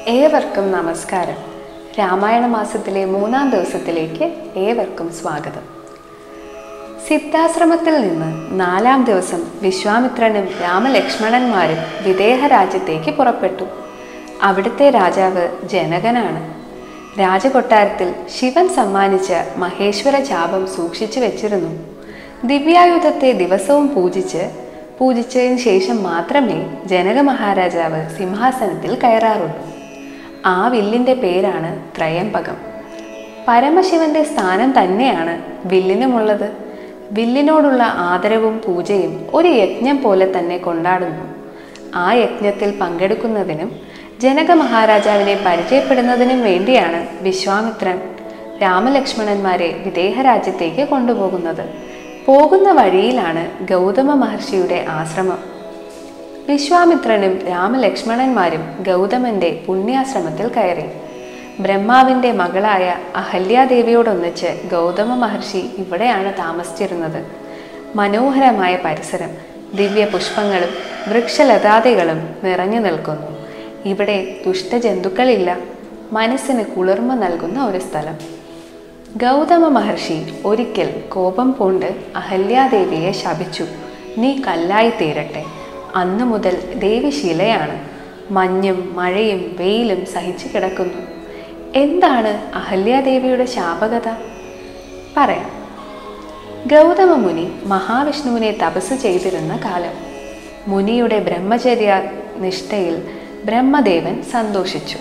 ഏവർക്കും നമസ്കാരം രാമായണ മാസത്തിലെ മൂന്നാം ദിവസത്തിലേക്ക് ഏവർക്കും സ്വാഗതം സിദ്ധാശ്രമത്തിൽ നിന്ന് നാലാം ദിവസം വിശ്വാമിത്രനും രാമലക്ഷ്മണന്മാരും വിദേഹ രാജ്യത്തേക്ക് പുറപ്പെട്ടു അവിടുത്തെ രാജാവ് ജനകനാണ് രാജകൊട്ടാരത്തിൽ ശിവൻ സമ്മാനിച്ച മഹേശ്വര ചാപം സൂക്ഷിച്ചു വെച്ചിരുന്നു ദിവ്യായുധത്തെ ദിവസവും പൂജിച്ച് പൂജിച്ചതിന് ശേഷം മാത്രമേ ജനക മഹാരാജാവ് സിംഹാസനത്തിൽ കയറാറുള്ളൂ ആ വില്ലിൻ്റെ പേരാണ് ത്രയംബകം പരമശിവന്റെ സ്ഥാനം തന്നെയാണ് വില്ലിനുമുള്ളത് വില്ലിനോടുള്ള ആദരവും പൂജയും ഒരു യജ്ഞം പോലെ തന്നെ കൊണ്ടാടുന്നു ആ യജ്ഞത്തിൽ പങ്കെടുക്കുന്നതിനും ജനക മഹാരാജാവിനെ പരിചയപ്പെടുന്നതിനും വേണ്ടിയാണ് വിശ്വാമിത്രൻ രാമലക്ഷ്മണന്മാരെ വിദേഹ രാജ്യത്തേക്ക് കൊണ്ടുപോകുന്നത് പോകുന്ന വഴിയിലാണ് ഗൗതമ മഹർഷിയുടെ ആശ്രമം വിശ്വാമിത്രനും രാമലക്ഷ്മണന്മാരും ഗൗതമന്റെ പുണ്യാശ്രമത്തിൽ കയറി ബ്രഹ്മാവിന്റെ മകളായ അഹല്യാദേവിയോടൊന്നിച്ച് ഗൗതമ മഹർഷി ഇവിടെയാണ് താമസിച്ചിരുന്നത് മനോഹരമായ പരിസരം ദിവ്യ പുഷ്പങ്ങളും വൃക്ഷലതാദികളും നിറഞ്ഞു നിൽക്കുന്നു ഇവിടെ ദുഷ്ടജന്തുക്കളില്ല മനസ്സിന് കുളിർമ നൽകുന്ന ഒരു സ്ഥലം ഗൗതമ മഹർഷി ഒരിക്കൽ കോപം പൂണ്ട് അഹല്യാദേവിയെ ശപിച്ചു നീ കല്ലായി തീരട്ടെ അന്നു മുതൽ ദേവി ശിലയാണ് മഞ്ഞും മഴയും വെയിലും സഹിച്ചു കിടക്കുന്നു എന്താണ് അഹല്യാദേവിയുടെ ശാപകത പറയാം ഗൗതമ മുനി മഹാവിഷ്ണുവിനെ തപസ് ചെയ്തിരുന്ന കാലം മുനിയുടെ ബ്രഹ്മചര്യ നിഷ്ഠയിൽ ബ്രഹ്മദേവൻ സന്തോഷിച്ചു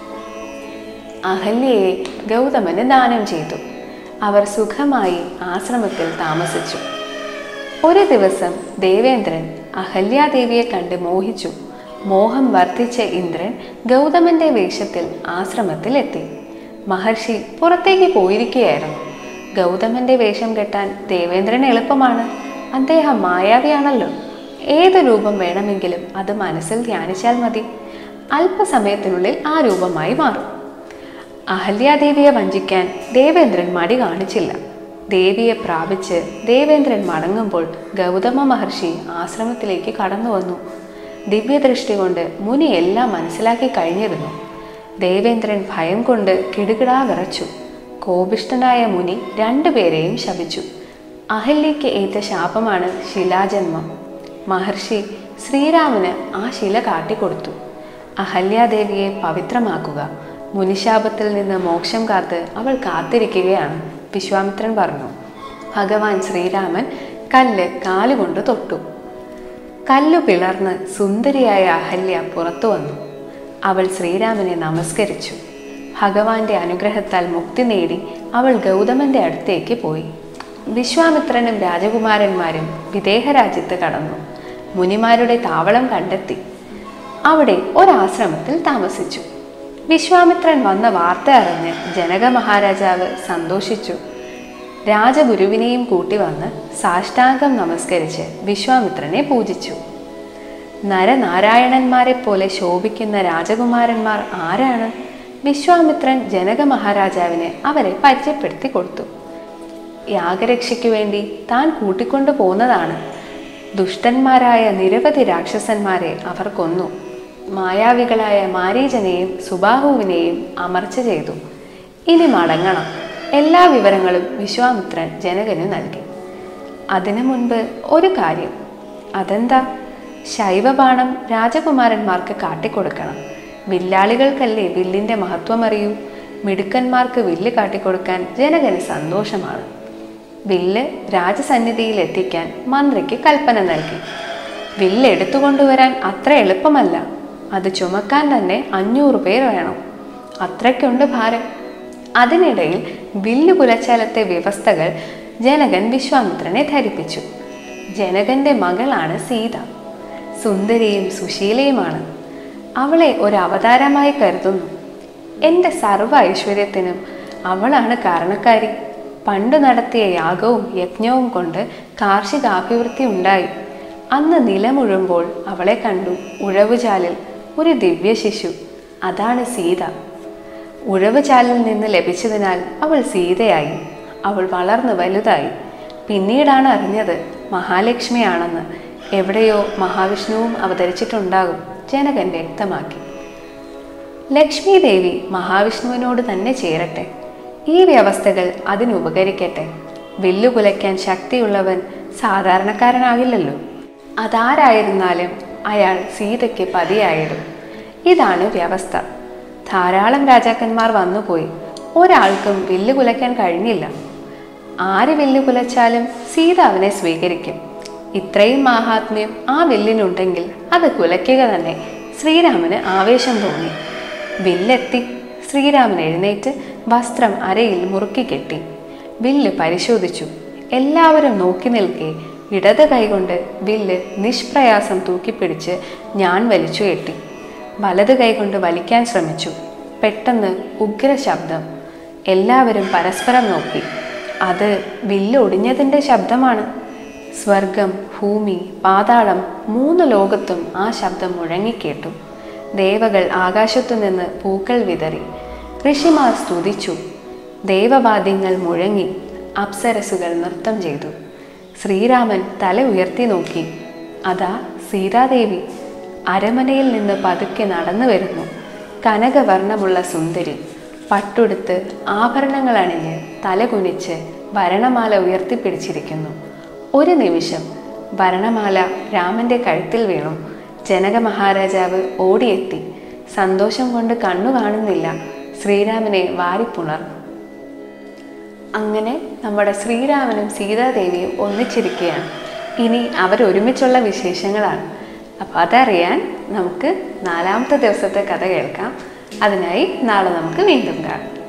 അഹല്യയെ ഗൗതമന് ദാനം ചെയ്തു അവർ സുഖമായി ആശ്രമത്തിൽ താമസിച്ചു ഒരു ദിവസം ദേവേന്ദ്രൻ അഹല്യാദേവിയെ കണ്ട് മോഹിച്ചു മോഹം വർദ്ധിച്ച ഇന്ദ്രൻ ഗൗതമന്റെ വേഷത്തിൽ ആശ്രമത്തിൽ എത്തി മഹർഷി പുറത്തേക്ക് പോയിരിക്കുകയായിരുന്നു ഗൗതമന്റെ വേഷം കെട്ടാൻ ദേവേന്ദ്രൻ എളുപ്പമാണ് അദ്ദേഹം മായാവിയാണല്ലോ ഏത് രൂപം വേണമെങ്കിലും അത് മനസ്സിൽ ധ്യാനിച്ചാൽ മതി അല്പസമയത്തിനുള്ളിൽ ആ രൂപമായി മാറും അഹല്യാദേവിയെ വഞ്ചിക്കാൻ ദേവേന്ദ്രൻ മടി കാണിച്ചില്ല ദേവിയെ പ്രാപിച്ച് ദേവേന്ദ്രൻ മടങ്ങുമ്പോൾ ഗൗതമ മഹർഷി ആശ്രമത്തിലേക്ക് കടന്നു വന്നു ദിവ്യദൃഷ്ടി കൊണ്ട് മുനി എല്ലാം മനസ്സിലാക്കി കഴിഞ്ഞിരുന്നു ദേവേന്ദ്രൻ ഭയം കൊണ്ട് കിടുകിടാ വിറച്ചു കോപിഷ്ഠനായ മുനി രണ്ടുപേരെയും ശപിച്ചു അഹല്യയ്ക്ക് ഏറ്റ ശാപമാണ് ശിലാജന്മം മഹർഷി ശ്രീരാമന് ആ ശില കാട്ടിക്കൊടുത്തു അഹല്യാദേവിയെ പവിത്രമാക്കുക മുനിശാപത്തിൽ നിന്ന് മോക്ഷം കാത്ത് അവൾ കാത്തിരിക്കുകയാണ് വിശ്വാമിത്രൻ പറഞ്ഞു ഭഗവാൻ ശ്രീരാമൻ കല്ല് കാലുകൊണ്ട് തൊട്ടു കല്ലു പിളർന്ന് സുന്ദരിയായ അഹല്യ പുറത്തു വന്നു അവൾ ശ്രീരാമനെ നമസ്കരിച്ചു ഭഗവാന്റെ അനുഗ്രഹത്താൽ മുക്തി നേടി അവൾ ഗൗതമന്റെ അടുത്തേക്ക് പോയി വിശ്വാമിത്രനും രാജകുമാരന്മാരും വിദേഹ രാജ്യത്ത് കടന്നു മുനിമാരുടെ താവളം കണ്ടെത്തി അവിടെ ഒരാശ്രമത്തിൽ താമസിച്ചു വിശ്വാമിത്രൻ വന്ന വാർത്ത അറിഞ്ഞ് ജനക മഹാരാജാവ് സന്തോഷിച്ചു രാജഗുരുവിനെയും കൂട്ടി വന്ന് സാഷ്ടാംഗം നമസ്കരിച്ച് വിശ്വാമിത്രനെ പൂജിച്ചു നരനാരായണന്മാരെ പോലെ ശോഭിക്കുന്ന രാജകുമാരന്മാർ ആരാണ് വിശ്വാമിത്രൻ ജനക മഹാരാജാവിന് അവരെ പരിചയപ്പെടുത്തി കൊടുത്തു യാഗരക്ഷയ്ക്കു വേണ്ടി താൻ കൂട്ടിക്കൊണ്ടു പോന്നതാണ് ദുഷ്ടന്മാരായ നിരവധി രാക്ഷസന്മാരെ അവർ കൊന്നു മായാവികളായ മാരീജനെയും സുബാഹുവിനെയും അമർച്ച ചെയ്തു ഇനി മടങ്ങണം എല്ലാ വിവരങ്ങളും വിശ്വാമിത്രൻ ജനകന് നൽകി അതിനു മുൻപ് ഒരു കാര്യം അതെന്താ ശൈവബാണം രാജകുമാരന്മാർക്ക് കാട്ടിക്കൊടുക്കണം വില്ലാളികൾക്കല്ലേ വില്ലിൻ്റെ മഹത്വം അറിയൂ മിടുക്കന്മാർക്ക് വില്ല് കാട്ടിക്കൊടുക്കാൻ ജനകന് സന്തോഷമാണ് വില്ല് രാജസന്നിധിയിൽ എത്തിക്കാൻ മന്ത്രിക്ക് കൽപ്പന നൽകി വില്ല് എടുത്തുകൊണ്ടുവരാൻ അത്ര എളുപ്പമല്ല അത് ചുമക്കാൻ തന്നെ അഞ്ഞൂറ് പേർ വേണം അത്രയ്ക്കുണ്ട് ഭാരം അതിനിടയിൽ വില്ല് കുലച്ചാലത്തെ വ്യവസ്ഥകൾ ജനകൻ വിശ്വാമിത്രനെ ധരിപ്പിച്ചു ജനകന്റെ മകളാണ് സീത സുന്ദരിയും സുശീലയുമാണ് അവളെ ഒരു അവതാരമായി കരുതുന്നു എൻ്റെ സർവ്വ ഐശ്വര്യത്തിനും അവളാണ് കാരണക്കാരി പണ്ട് നടത്തിയ യാഗവും യജ്ഞവും കൊണ്ട് കാർഷികാഭിവൃദ്ധി ഉണ്ടായി അന്ന് നിലമുഴുമ്പോൾ അവളെ കണ്ടു ഉഴവുചാലിൽ ഒരു ദിവ്യ ശിശു അതാണ് സീത ഉഴവുചാലിൽ നിന്ന് ലഭിച്ചതിനാൽ അവൾ സീതയായി അവൾ വളർന്നു വലുതായി പിന്നീടാണ് അറിഞ്ഞത് മഹാലക്ഷ്മിയാണെന്ന് എവിടെയോ മഹാവിഷ്ണുവും അവതരിച്ചിട്ടുണ്ടാകും ജനകൻ വ്യക്തമാക്കി ലക്ഷ്മി ദേവി മഹാവിഷ്ണുവിനോട് തന്നെ ചേരട്ടെ ഈ വ്യവസ്ഥകൾ അതിനുപകരിക്കട്ടെ വില്ലു കുലയ്ക്കാൻ ശക്തിയുള്ളവൻ സാധാരണക്കാരനാകില്ലല്ലോ അതാരായിരുന്നാലും അയാൾ സീതയ്ക്ക് പതിയായിടും ഇതാണ് വ്യവസ്ഥ ധാരാളം രാജാക്കന്മാർ വന്നുപോയി ഒരാൾക്കും വില്ല് കുലയ്ക്കാൻ കഴിഞ്ഞില്ല ആര് വില്ല് കുലച്ചാലും സീത അവനെ സ്വീകരിക്കും ഇത്രയും മാഹാത്മ്യം ആ വില്ലിനുണ്ടെങ്കിൽ അത് കുലയ്ക്കുക തന്നെ ശ്രീരാമന് ആവേശം തോന്നി വില്ലെത്തി ശ്രീരാമൻ എഴുന്നേറ്റ് വസ്ത്രം അരയിൽ മുറുക്കി കെട്ടി വില്ല് പരിശോധിച്ചു എല്ലാവരും നോക്കി നിൽക്കെ ഇടത് കൈകൊണ്ട് വില്ല് നിഷ്പ്രയാസം തൂക്കിപ്പിടിച്ച് ഞാൻ വലിച്ചു കെട്ടി വലത് കൈകൊണ്ട് വലിക്കാൻ ശ്രമിച്ചു പെട്ടെന്ന് ഉഗ്ര ശബ്ദം എല്ലാവരും പരസ്പരം നോക്കി അത് വില്ല് ഒടിഞ്ഞതിൻ്റെ ശബ്ദമാണ് സ്വർഗം ഭൂമി പാതാളം മൂന്ന് ലോകത്തും ആ ശബ്ദം മുഴങ്ങിക്കേട്ടു ദേവകൾ ആകാശത്തു നിന്ന് പൂക്കൾ വിതറി ഋഷിമാർ സ്തുതിച്ചു ദേവവാദ്യങ്ങൾ മുഴങ്ങി അപ്സരസുകൾ നൃത്തം ചെയ്തു ശ്രീരാമൻ തല ഉയർത്തി നോക്കി അതാ സീതാദേവി അരമനയിൽ നിന്ന് പതുക്കെ നടന്നു വരുന്നു കനകവർണ്ണമുള്ള സുന്ദരി പട്ടുടുത്ത് ആഭരണങ്ങൾ അണിഞ്ഞ് തലകുനിച്ച് ഭരണമാല ഉയർത്തിപ്പിടിച്ചിരിക്കുന്നു ഒരു നിമിഷം ഭരണമാല രാമന്റെ കഴുത്തിൽ വീണു ജനക മഹാരാജാവ് ഓടിയെത്തി സന്തോഷം കൊണ്ട് കണ്ണു കാണുന്നില്ല ശ്രീരാമനെ വാരിപ്പുണർന്നു അങ്ങനെ നമ്മുടെ ശ്രീരാമനും സീതാദേവിയും ഒന്നിച്ചിരിക്കുകയാണ് ഇനി അവരൊരുമിച്ചുള്ള വിശേഷങ്ങളാണ് അപ്പോൾ അതറിയാൻ നമുക്ക് നാലാമത്തെ ദിവസത്തെ കഥ കേൾക്കാം അതിനായി നാളെ നമുക്ക് വീണ്ടും കാണാം